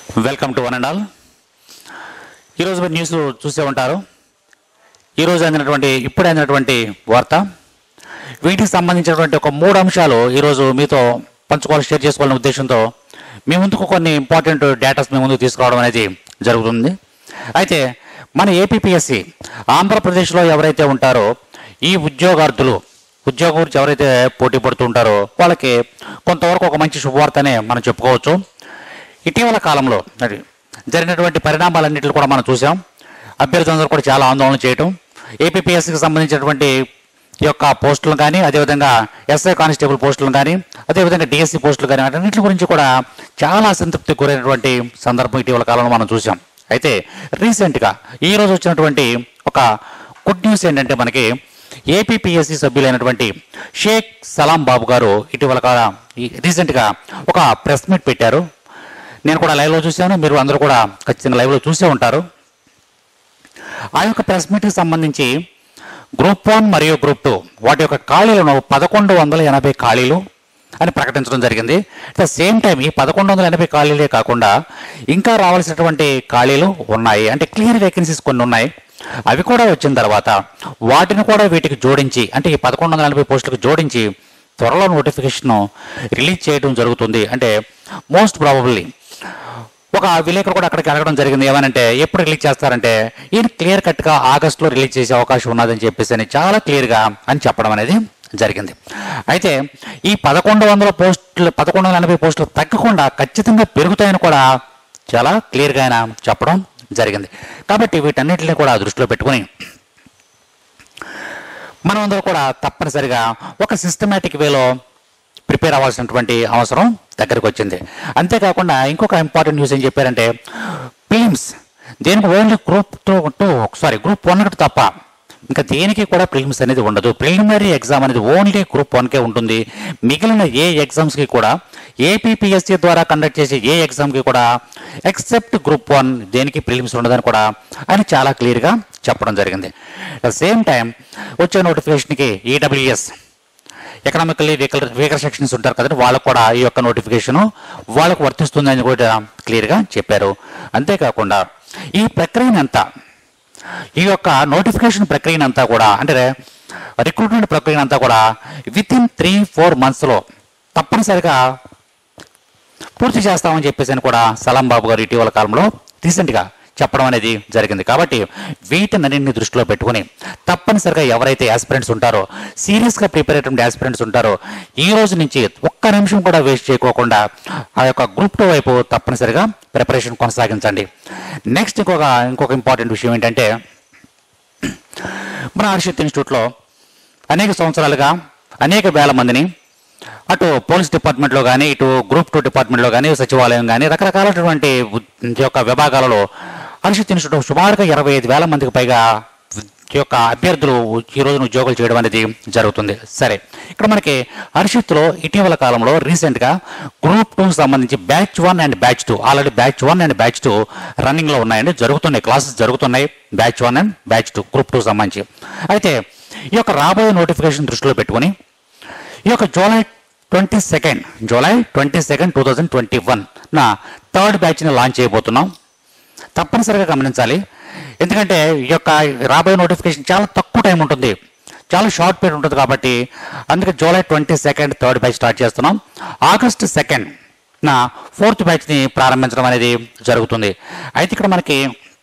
welcome to one and all ఈరోజు మీరు news చూసే ఉంటారు ఈరోజు అందినటువంటి ఇప్పుడే అందినటువంటి వార్త వీటికి సంబంధించినటువంటి ఒక మూడు అంశాలు ఈరోజు మీతో పంచుకోవాలి షేర్ చేసుకోవాలనే ఉద్దేశంతో మీ ముందుకు కొన్ని ఇంపార్టెంట్ డేటాస్ మీ ముందుకు తీసుకురావడం అనేది జరుగుతుంది అయితే మన ఏపీపీఎస్సి ఆంధ్రప్రదేశ్లో ఎవరైతే ఉంటారో ఈ ఉద్యోగార్థులు ఉద్యోగం గురించి ఎవరైతే పోటీ పడుతూ ఉంటారో వాళ్ళకి కొంతవరకు ఒక మంచి శుభవార్తనే మనం చెప్పుకోవచ్చు ఇటీవల కాలంలో అది జరిగినటువంటి పరిణామాలన్నింటిని కూడా మనం చూసాం అభ్యర్థులందరూ కూడా చాలా ఆందోళన చేయటం ఏపీపీఎస్సికి సంబంధించినటువంటి ఈ యొక్క పోస్టులు కానీ అదేవిధంగా ఎస్ఐ కానిస్టేబుల్ పోస్టులు కానీ అదేవిధంగా డిఎస్సి పోస్టులు కానీ వాటన్నిటి గురించి కూడా చాలా అసంతృప్తి గురైనటువంటి సందర్భం ఇటీవల కాలంలో మనం చూసాం అయితే రీసెంట్గా ఈ రోజు వచ్చినటువంటి ఒక గుడ్ న్యూస్ ఏంటంటే మనకి ఏపీపీఎస్సి సభ్యులైనటువంటి షేక్ సలాం బాబు గారు ఇటీవల కాల ఈ- రీసెంట్గా ఒక ప్రెస్ మీట్ పెట్టారు నేను కూడా లైవ్లో చూశాను మీరు అందరూ కూడా ఖచ్చితంగా లైవ్లో చూసే ఉంటారు ఆ యొక్క ప్రెస్ మీట్కి సంబంధించి గ్రూప్ వన్ మరియు గ్రూప్ టూ వాటి యొక్క ఖాళీలను పదకొండు వందల ఎనభై ఖాళీలు అని ప్రకటించడం జరిగింది అట్ ద సేమ్ టైం ఈ పదకొండు వందల ఎనభై ఖాళీలే కాకుండా ఇంకా రావాల్సినటువంటి ఖాళీలు ఉన్నాయి అంటే క్లియర్ వేకెన్సీస్ కొన్ని ఉన్నాయి అవి కూడా వచ్చిన తర్వాత వాటిని కూడా వీటికి జోడించి అంటే ఈ పదకొండు వందల ఎనభై పోస్టులకు జోడించి త్వరలో నోటిఫికేషన్ రిలీజ్ చేయడం జరుగుతుంది అంటే మోస్ట్ ప్రాబబ్లీ ఒక విలేకరు కూడా అక్కడికి అడగడం జరిగింది ఏమనంటే ఎప్పుడు రిలీజ్ చేస్తారంటే ఈయన క్లియర్ కట్గా ఆగస్టులో రిలీజ్ చేసే అవకాశం ఉన్నదని చెప్పేసి అని చాలా క్లియర్గా అని చెప్పడం అనేది జరిగింది అయితే ఈ పదకొండు వందల పోస్టులు పదకొండు వందల ఎనభై పోస్టులు తగ్గకుండా ఖచ్చితంగా పెరుగుతాయని కూడా చాలా క్లియర్గా ఆయన చెప్పడం జరిగింది కాబట్టి వీటన్నిటిని కూడా దృష్టిలో పెట్టుకుని మనమందరూ కూడా తప్పనిసరిగా ఒక సిస్టమేటిక్ వేలో ప్రిపేర్ అవ్వాల్సినటువంటి అవసరం దగ్గరకు వచ్చింది అంతేకాకుండా ఇంకొక ఇంపార్టెంట్ న్యూస్ ఏం చెప్పారంటే ప్రిలిమ్స్ దేనికి only group two two sorry group one తప్ప ఇంకా దేనికి కూడా ప్రిలిమ్స్ అనేది ఉండదు ప్రిలిమినరీ ఎగ్జామ్ అనేది ఓన్లీ గ్రూప్ వన్కే ఉంటుంది మిగిలిన ఏ ఎగ్జామ్స్కి కూడా ఏపీపీఎస్సీ ద్వారా కండక్ట్ చేసే ఏ ఎగ్జామ్కి కూడా ఎక్సెప్ట్ గ్రూప్ వన్ దేనికి ప్రిలిమ్స్ ఉండదని కూడా ఆయన చాలా క్లియర్గా చెప్పడం జరిగింది అట్ సేమ్ టైం వచ్చే నోటిఫికేషన్కి EWS economically weaker weaker sections ఉంటారు కదండి వాళ్ళకు కూడా ఈ యొక్క నోటిఫికేషన్ వాళ్ళకు వర్తిస్తుందని కూడా క్లియర్గా చెప్పారు అంతేకాకుండా ఈ ప్రక్రియనంతా ఈ యొక్క నోటిఫికేషన్ ప్రక్రియనంతా కూడా అంటే రిక్రూట్మెంట్ ప్రక్రియనంతా కూడా విత్ ఇన్ త్రీ ఫోర్ మంత్స్లో తప్పనిసరిగా పూర్తి చేస్తామని చెప్పేసి అని కూడా సలాం బాబు గారు ఇటీవల కాలంలో రీసెంట్గా చెప్పడం అనేది జరిగింది కాబట్టి వీటినన్నింటిని దృష్టిలో పెట్టుకుని తప్పనిసరిగా ఎవరైతే యాస్పిరెంట్స్ ఉంటారో సీరియస్గా ప్రిపేర్ అయ్యేటువంటి యాస్పిరెంట్స్ ఉంటారో ఈ రోజు నుంచి ఒక్క నిమిషం కూడా వేస్ట్ చేయకోకుండా ఆ యొక్క గ్రూప్ టూ వైపు తప్పనిసరిగా ప్రిపరేషన్ కొనసాగించండి నెక్స్ట్ ఇంకొక ఇంకొక ఇంపార్టెంట్ విషయం ఏంటంటే మన హర్షిత్ ఇన్స్టిట్యూట్లో అనేక సంవత్సరాలుగా అనేక వేల మందిని అటు పోలీస్ డిపార్ట్మెంట్లో కానీ ఇటు గ్రూప్ టూ డిపార్ట్మెంట్లో కానీ సచివాలయం కానీ రకరకాలైనటువంటి ఉ- ఈ యొక్క విభాగాలలో హర్షిత్ ఇన్స్టిట్యూట్ సుమారుగా ఇరవై ఐదు వేల మందికి పైగా ఈ యొక్క అభ్యర్థులు ఈ రోజున ఉద్యోగాలు చేయడం అనేది జరుగుతుంది సరే ఇక్కడ మనకి హర్షిత్లో ఇటీవల కాలంలో రీసెంట్గా గ్రూప్ టూ సంబంధించి batch one and batch two already batch one and batch two రన్నింగ్లో ఉన్నాయండి జరుగుతున్నాయి క్లాసెస్ జరుగుతున్నాయి batch one and batch two group two సంబంధించి అయితే ఈ యొక్క రాబోయే నోటిఫికేషన్ దృష్టిలో పెట్టుకుని ఈ యొక్క July twenty second July twenty second two thousand twenty one నా థర్డ్ బ్యాచ్ని లాంచ్ చేయబోతున్నాం తప్పనిసరిగా గమనించాలి ఎందుకంటే ఈ యొక్క రాబోయే నోటిఫికేషన్ చాలా తక్కువ టైం ఉంటుంది చాలా షార్ట్ పీరియడ్ ఉంటుంది కాబట్టి అందుకే July twenty second third batch start చేస్తున్నాం ఆగస్ట్ సెకండ్ నా ఫోర్త్ బ్యాచ్ని ప్రారంభించడం అనేది జరుగుతుంది అయితే ఇక్కడ మనకి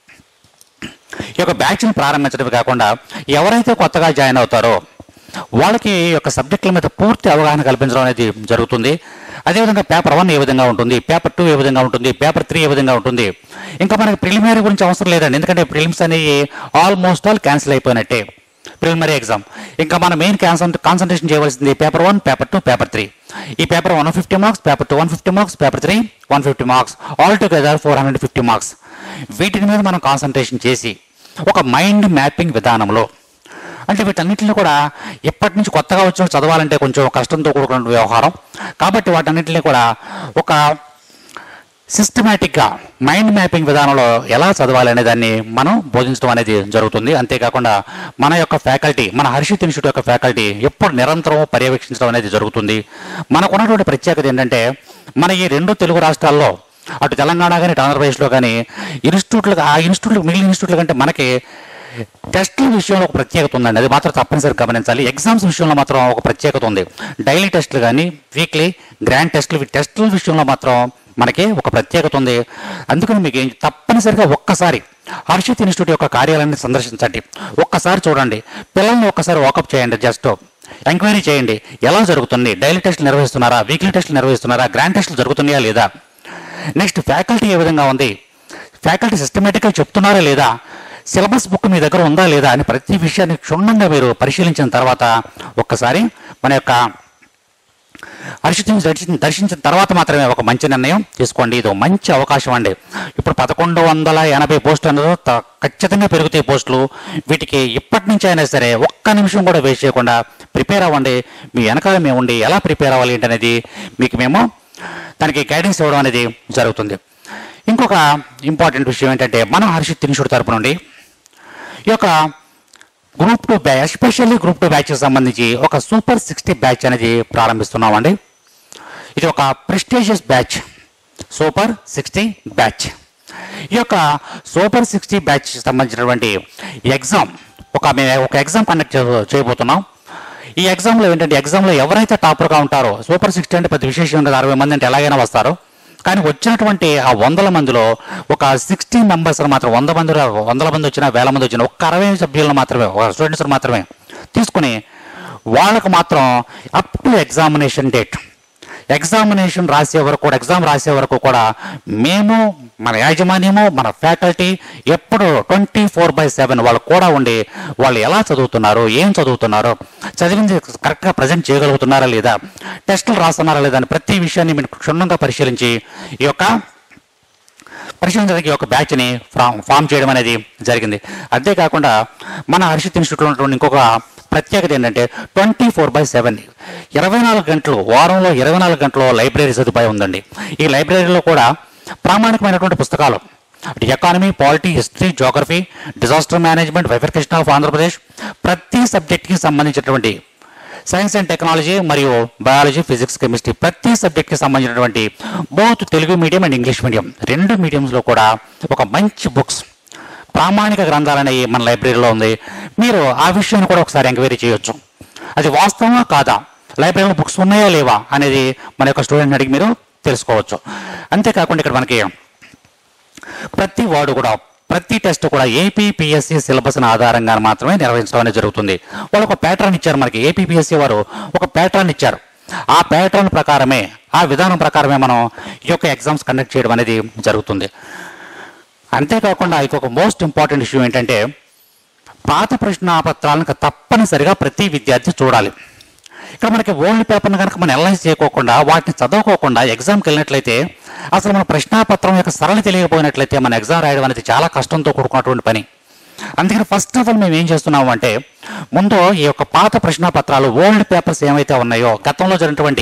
ఈ యొక్క బ్యాచ్ని ప్రారంభించడమే కాకుండా ఎవరైతే కొత్తగా జాయిన్ అవుతారో వాళ్ళకి ఈ యొక్క సబ్జెక్టుల మీద పూర్తి అవగాహన కల్పించడం అనేది జరుగుతుంది అదేవిధంగా పేపర్ వన్ ఏ విధంగా ఉంటుంది పేపర్ టూ ఏ విధంగా ఉంటుంది పేపర్ త్రీ ఏ విధంగా ఉంటుంది ఇంకా మనకి ప్రిలిమినరీ గురించి అవసరం లేదండి ఎందుకంటే ప్రిలిమ్స్ అనేవి ఆల్మోస్ట్ ఆల్ క్యాన్సిల్ అయిపోయినట్టే ప్రిలిమినరీ ఎగ్జామ్ ఇంకా మనం మెయిన్ కాన్సన్ట్రేషన్ చేయవలసింది paper one paper two paper three ఈ paper one fifty marks paper two one fifty marks paper three one fifty marks altogether four hundred fifty marks వీటిని మీద మనం concentration చేసి ఒక mind mapping విధానంలో అంటే వీటన్నిటిని కూడా ఎప్పటి నుంచి కొత్తగా వచ్చిన చదవాలంటే కొంచెం కష్టంతో కూడుకున్న వ్యవహారం కాబట్టి వాటన్నిటిని కూడా ఒక సిస్టమేటిక్గా మైండ్ మ్యాపింగ్ విధానంలో ఎలా చదవాలి అనే దాన్ని మనం బోధించడం అనేది జరుగుతుంది అంతేకాకుండా మన యొక్క ఫ్యాకల్టీ మన హర్షిత్ ఇన్స్టిట్యూట్ యొక్క ఫ్యాకల్టీ ఎప్పుడు నిరంతరం పర్యవేక్షించడం అనేది జరుగుతుంది మనకున్నటువంటి ప్రత్యేకత ఏంటంటే మన ఈ రెండు తెలుగు రాష్ట్రాల్లో అటు తెలంగాణ కానీ ఇటు ఆంధ్రప్రదేశ్లో కానీ ఇన్స్టిట్యూట్లు ఆ ఇన్స్టిట్యూట్లు మిగిలిన ఇన్స్టిట్యూట్ల కంటే మనకి టెస్టుల విషయంలో ఒక ప్రత్యేకత ఉందండి అది మాత్రం తప్పనిసరిగా గమనించాలి ఎగ్జామ్స్ విషయంలో మాత్రం ఒక ప్రత్యేకత ఉంది డైలీ టెస్టులు కానీ వీక్లీ గ్రాండ్ టెస్టులు ఈ టెస్టుల విషయంలో మాత్రం మనకి ఒక ప్రత్యేకత ఉంది అందుకని మీకు ఏం- తప్పనిసరిగా ఒక్కసారి హర్షిత్ ఇన్స్టిట్యూట్ యొక్క కార్యాలయాన్ని సందర్శించండి ఒక్కసారి చూడండి పిల్లల్ని ఒక్కసారి వాకప్ చేయండి జస్ట్ ఎంక్వైరీ చేయండి ఎలా జరుగుతుంది డైలీ టెస్టులు నిర్వహిస్తున్నారా వీక్లీ టెస్టులు నిర్వహిస్తున్నారా గ్రాండ్ టెస్టులు జరుగుతున్నాయా లేదా నెక్స్ట్ ఫ్యాకల్టీ ఏ విధంగా ఉంది ఫ్యాకల్టీ సిస్టమేటిక్గా చెప్తున్నారా లేదా సిలబస్ బుక్ మీ దగ్గర ఉందా లేదా అని ప్రతి విషయాన్ని క్షుణ్ణంగా మీరు పరిశీలించిన తర్వాత ఒక్కసారి మన యొక్క హర్షితుని దర్శించిన దర్శించిన తర్వాత మాత్రమే ఒక మంచి నిర్ణయం తీసుకోండి ఇది ఒక మంచి అవకాశం అండి ఇప్పుడు పదకొండు వందల ఎనభై పోస్టులు అన్నది త- ఖచ్చితంగా పెరుగుతాయి పోస్టులు వీటికి ఇప్పటి నుంచి అయినా సరే ఒక్క నిమిషం కూడా వేస్ట్ చేయకుండా ప్రిపేర్ అవ్వండి మీ వెనకాల మేము ఉండి ఎలా ప్రిపేర్ అవ్వాలి ఏంటి అనేది మీకు మేము దానికి గైడెన్స్ ఇవ్వడం అనేది జరుగుతుంది ఇంకొక ఇంపార్టెంట్ విషయం ఏంటంటే మన హర్షిత్ ఇన్స్టిట్యూట్ తరపు నుండి ఈ యొక్క group two batch especially group two బ్యాచ్కి సంబంధించి ఒక సూపర్ సిక్స్టీ బ్యాచ్ అనేది ప్రారంభిస్తున్నామండి ఇది ఒక prestigious batch super sixty batch ఈ యొక్క సూపర్ సిక్స్టీ బ్యాచ్ సంబంధించినటువంటి ఎగ్జామ్ ఒక మేము ఒక ఎగ్జామ్ కండక్ట్ చే- చేయబోతున్నాం ఈ ఎగ్జామ్లో ఏంటంటే ఎగ్జామ్లో ఎవరైతే టాపర్గా ఉంటారో సూపర్ సిక్స్టీ అంటే పెద్ద విశేషం ఉండదు అరవై మంది అంటే ఎలాగైనా వస్తారు కానీ వచ్చినటువంటి ఆ వందల మందిలో ఒక సిక్స్టీ మెంబర్స్ మాత్రం వంద మంది వందల మంది వచ్చినా వేల మంది వచ్చినా ఒక్క అరవై సభ్యులను మాత్రమే ఒక స్టూడెంట్స్ మాత్రమే తీసుకుని వాళ్ళకు మాత్రం up to examination date examination రాసే వరకు కూడా ఎగ్జామ్ రాసే వరకు కూడా మేము మన యాజమాన్యము మన ఫ్యాకల్టీ ఎప్పుడు ట్వంటీ ఫోర్ బై సెవెన్ వాళ్ళు కూడా ఉండి వాళ్ళు ఎలా చదువుతున్నారు ఏం చదువుతున్నారు చదివింది కరెక్ట్గా ప్రజెంట్ చేయగలుగుతున్నారా లేదా టెస్టులు రాస్తున్నారా లేదా అని ప్రతి విషయాన్ని మీరు క్షుణ్ణంగా పరిశీలించి ఈ యొక్క పరిశీలించడానికి ఒక బ్యాచ్ని ఫామ్ ఫామ్ చేయడం అనేది జరిగింది అంతేకాకుండా మన హర్షిత్ ఇన్స్టిట్యూట్లో ఉన్నటువంటి ఇంకొక ప్రత్యేకత ఏంటంటే ట్వంటీ ఫోర్ బై సెవెన్ ఇరవై నాలుగు గంటలు వారంలో ఇరవై నాలుగు గంటలు లైబ్రరీ సదుపాయం ఉందండి ఈ లైబ్రరీలో కూడా ప్రామాణికమైనటువంటి పుస్తకాలు అటు economy polity history geography disaster management bifurcation of Andhra Pradesh ప్రతి సబ్జెక్ట్కి సంబంధించినటువంటి సైన్స్ అండ్ టెక్నాలజీ మరియు బయాలజీ ఫిజిక్స్ కెమిస్ట్రీ ప్రతి సబ్జెక్ట్కి సంబంధించినటువంటి both Telugu medium and English medium రెండు మీడియంస్లో కూడా ఒక మంచి బుక్స్ ప్రామాణిక గ్రంథాలు అనేవి మన లైబ్రరీలో ఉంది మీరు ఆ విషయాన్ని కూడా ఒకసారి ఎంక్వైరీ చేయొచ్చు అది వాస్తవమా కాదా లైబ్రరీలో బుక్స్ ఉన్నాయా లేవా అనేది మన యొక్క స్టూడెంట్ అడిగి మీరు తెలుసుకోవచ్చు అంతేకాకుండా ఇక్కడ మనకి ప్రతి వార్డు కూడా ప్రతి టెస్ట్ కూడా ఏపీపీఎస్సీ సిలబస్ ఆధారంగా మాత్రమే నిర్వహించడం అనేది జరుగుతుంది వాళ్ళు ఒక ప్యాటర్న్ ఇచ్చారు మనకి ఏపీపీఎస్సీ వారు ఒక ప్యాటర్న్ ఇచ్చారు ఆ ప్యాటర్న్ ప్రకారమే ఆ విధానం ప్రకారమే మనం ఈ యొక్క ఎగ్జామ్స్ కండక్ట్ చేయడం అనేది జరుగుతుంది అంతేకాకుండా ఇంకొక మోస్ట్ ఇంపార్టెంట్ ఇష్యూ ఏంటంటే పాత ప్రశ్నాపత్రాలను తప్పనిసరిగా ప్రతి విద్యార్థి చూడాలి ఇక్కడ మనకి ఓల్డ్ పేపర్ని కనుక మనం అనలైజ్ చేయకోకుండా వాటిని చదవుకోకుండా ఎగ్జామ్కి వెళ్ళినట్లయితే అసలు మన ప్రశ్నాపత్రం యొక్క సరళి తెలియకపోయినట్లయితే మన ఎగ్జామ్ రాయడం అనేది చాలా కష్టంతో కూడుకున్నటువంటి పని అందుకని ఫస్ట్ ఆఫ్ ఆల్ మేము ఏం చేస్తున్నాము అంటే ముందు ఈ యొక్క పాత ప్రశ్నాపత్రాలు ఓల్డ్ పేపర్స్ ఏమైతే ఉన్నాయో గతంలో జరిగినటువంటి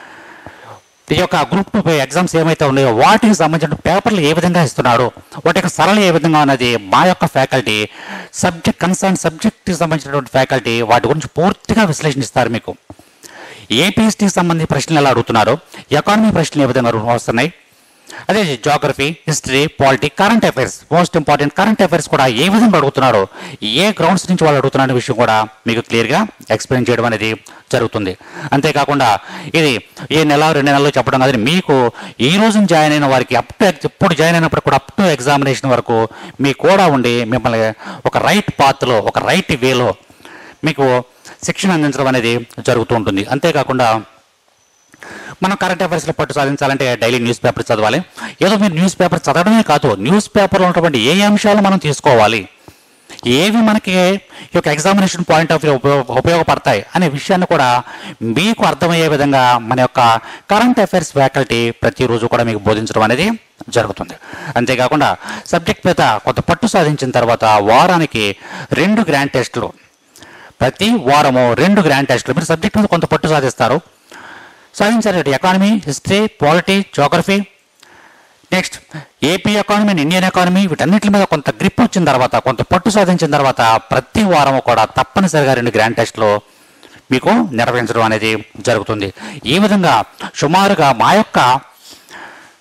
ఈ యొక్క గ్రూప్ టూ ఎగ్జామ్స్ ఏమైతే ఉన్నాయో వాటికి సంబంధించిన పేపర్లు ఏ విధంగా ఇస్తున్నారు వాటి యొక్క సరళ ఏ విధంగా ఉన్నది మా యొక్క ఫ్యాకల్టీ సబ్జెక్ట్ కన్సర్న్ సబ్జెక్ట్కి సంబంధించినటువంటి ఫ్యాకల్టీ వాటి గురించి పూర్తిగా విశ్లేషణిస్తారు మీకు ఏపీఎస్టీకి సంబంధించి ప్రశ్నలు ఎలా అడుగుతున్నారు ఎకానమీ ప్రశ్నలు ఏ విధంగా వస్తున్నాయి అదే geography history polity current affairs most important current affairs కూడా ఏ విధంగా అడుగుతున్నారు ఏ గ్రౌండ్స్ నుంచి వాళ్ళు అడుగుతున్నారు విషయం కూడా మీకు క్లియర్గా ఎక్స్ప్లెయిన్ చేయడం అనేది జరుగుతుంది అంతేకాకుండా ఇది ఏ నెల రెండు నెలలు చెప్పడం కాదు మీకు ఈ రోజు జాయిన్ అయిన వారికి అప్ టు ఎప్పుడు జాయిన్ అయినప్పుడు కూడా అప్ టు ఎగ్జామినేషన్ వరకు మీకు కూడా ఉండి మిమ్మల్ని ఒక రైట్ పాత్లో ఒక రైట్ వేలో మీకు శిక్షణ అందించడం అనేది జరుగుతూ ఉంటుంది అంతేకాకుండా మనం కరెంట్ అఫైర్స్లో పట్టు సాధించాలంటే డైలీ న్యూస్ పేపర్ చదవాలి ఏదో మీరు న్యూస్ పేపర్ చదవడమే కాదు న్యూస్ పేపర్లో ఉన్నటువంటి ఏ అంశాలు మనం తీసుకోవాలి ఏవి మనకి ఈ యొక్క ఎగ్జామినేషన్ పాయింట్ ఆఫ్ వ్యూ ఉపయోగ ఉపయోగపడతాయి అనే విషయాన్ని కూడా మీకు అర్థమయ్యే విధంగా మన యొక్క కరెంట్ అఫైర్స్ ఫ్యాకల్టీ ప్రతిరోజు కూడా మీకు బోధించడం అనేది జరుగుతుంది అంతేకాకుండా సబ్జెక్ట్ మీద కొంత పట్టు సాధించిన తర్వాత వారానికి రెండు గ్రాండ్ టెస్టులు ప్రతి వారము రెండు గ్రాండ్ టెస్టులు మీరు సబ్జెక్ట్ మీద కొంత పట్టు సాధిస్తారు సాధించారు economy history polity geography next AP economy and Indian economy వీటన్నిటి మీద కొంత గ్రిప్ వచ్చిన తర్వాత కొంత పట్టు సాధించిన తర్వాత ప్రతి వారం కూడా తప్పనిసరిగా రెండు గ్రాండ్ టెస్ట్లు మీకు నిర్వహించడం అనేది జరుగుతుంది ఈ విధంగా సుమారుగా మా యొక్క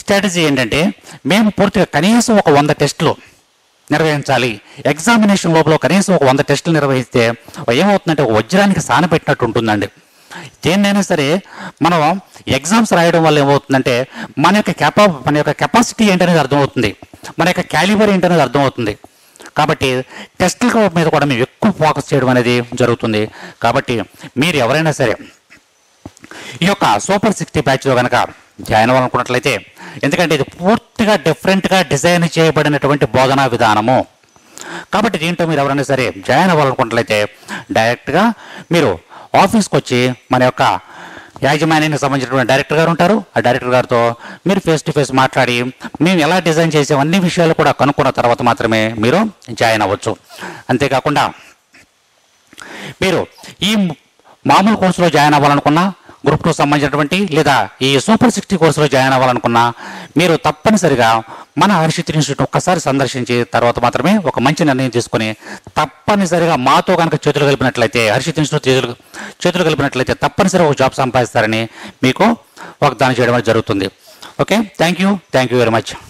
స్ట్రాటజీ ఏంటంటే మేము పూర్తిగా కనీసం ఒక వంద టెస్టులు నిర్వహించాలి ఎగ్జామినేషన్ లోపల కనీసం ఒక వంద టెస్టులు నిర్వహిస్తే ఏమవుతుందంటే ఒక వజ్రానికి సానపెట్టినట్టు ఉంటుందండి దేన్నైనా సరే మనం ఎగ్జామ్స్ రాయడం వల్ల ఏమవుతుందంటే మన యొక్క కెపా మన యొక్క కెపాసిటీ ఏంటనేది అర్థమవుతుంది మన యొక్క క్యాలిబర్ ఏంటనేది అర్థమవుతుంది కాబట్టి టెస్టుల మీద కూడా మేము ఎక్కువ ఫోకస్ చేయడం అనేది జరుగుతుంది కాబట్టి మీరు ఎవరైనా సరే ఈ యొక్క సూపర్ సిక్స్టీ బ్యాచ్లో కనుక జాయిన్ అవ్వాలనుకున్నట్లయితే ఎందుకంటే ఇది పూర్తిగా డిఫరెంట్గా డిజైన్ చేయబడినటువంటి బోధనా విధానము కాబట్టి దీంట్లో మీరు ఎవరైనా సరే జాయిన్ అవ్వాలనుకున్నట్లయితే డైరెక్ట్గా మీరు ఆఫీస్కి వచ్చి మన యొక్క యాజమాన్యానికి సంబంధించినటువంటి డైరెక్టర్ గారు ఉంటారు ఆ డైరెక్టర్ గారితో మీరు ఫేస్ టు ఫేస్ మాట్లాడి మేము ఎలా డిజైన్ చేసాం అన్ని విషయాలు కూడా కనుక్కున్న తర్వాత మాత్రమే మీరు జాయిన్ అవ్వచ్చు అంతేకాకుండా మీరు ఈ మామూలు కోర్సులో జాయిన్ అవ్వాలనుకున్నా గ్రూప్ టూ సంబంధించినటువంటి లేదా ఈ సూపర్ సిక్స్టీ కోర్సులో జాయిన్ అవ్వాలనుకున్నా మీరు తప్పనిసరిగా మన హర్షిత్ ఇన్స్టిట్యూట్ ఒక్కసారి సందర్శించి తర్వాత మాత్రమే ఒక మంచి నిర్ణయం తీసుకుని తప్పనిసరిగా మాతో కనుక చేతులు కలిపినట్లయితే హర్షిత్ ఇన్స్టిట్యూట్ చేతులు చేతులు కలిపినట్లయితే తప్పనిసరిగా ఒక జాబ్ సంపాదిస్తారని మీకు వాగ్దానం చేయడం అనేది జరుగుతుంది okay thank you thank you very much